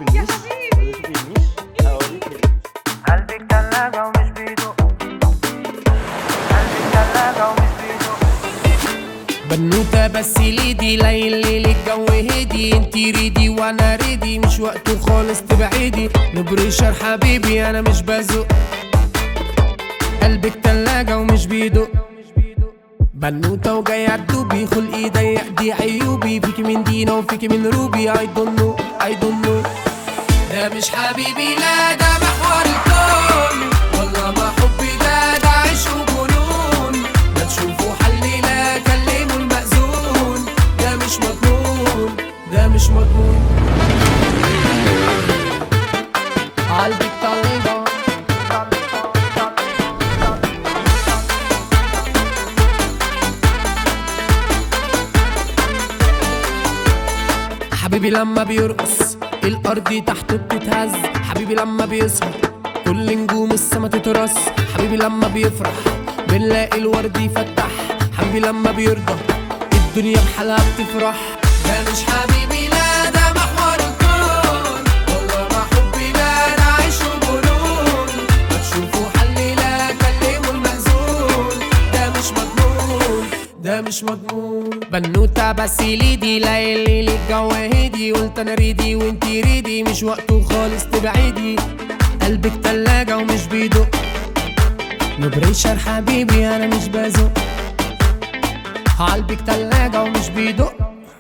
نشوف النيش ولا نشوف النيش هوريك النيش قلبك تلاجة ومش بيدق قلبك تلاجة ومش بيدق بنوتة بس ليدي ليل ليل الجو هدي انتي ريدي وانا ريدي مش وقته خالص تبعدي نبريشر حبيبي انا مش بزق قلبك تلاجة ومش بيدق بنوتة وجاي عالدوبي خلقي ضيق دي عيوبي فيكي من دينا وفيكي من روبي I don't know I don't know ده مش حبيبي لا ده محور الكون والله ما حبي ده ده عشق وجنون ما تشوفوا حل لا كلموا المأذون ده مش مضمون ده مش مضمون قلبك طليقة حبيبي لما بيرقص الارض تحته بتتهز حبيبي لما بيسهر كل نجوم السما تترص حبيبي لما بيفرح بنلاقي الورد يفتح حبيبي لما بيرضى الدنيا بحالها بتفرح ده مش حبيبي لا ده محور الكون والله ما حبي لا ده عيش وجنون ما تشوفوا حل لا كلموا المأذون ده مش مضمون ده مش مضمون بنوتة بس ليدي ليل ليل الجو هدي قلت انا ريدي وانتي ريدي مش وقته خالص تبعدي قلبك تلاجة ومش بيدق نبريشر حبيبي انا مش بزق قلبك تلاجة ومش بيدق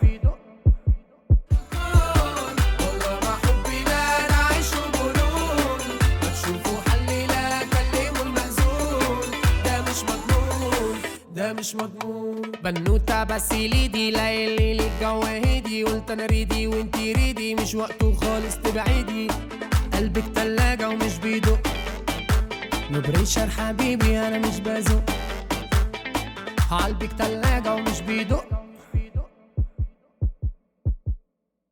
والله ما حبي لا ده عيش وجنون ما تشوفوا حل لا كلموا المأذون ده مش مضمون ده مش مضمون بنوتة بس ليدي ليل ليل الجو هدي قلت انا ريدي وانتي ريدي مش وقته خالص تبعدي قلبك تلاجة ومش بيدق نبريشر حبيبي انا مش بزق قلبك تلاجة ومش بيدق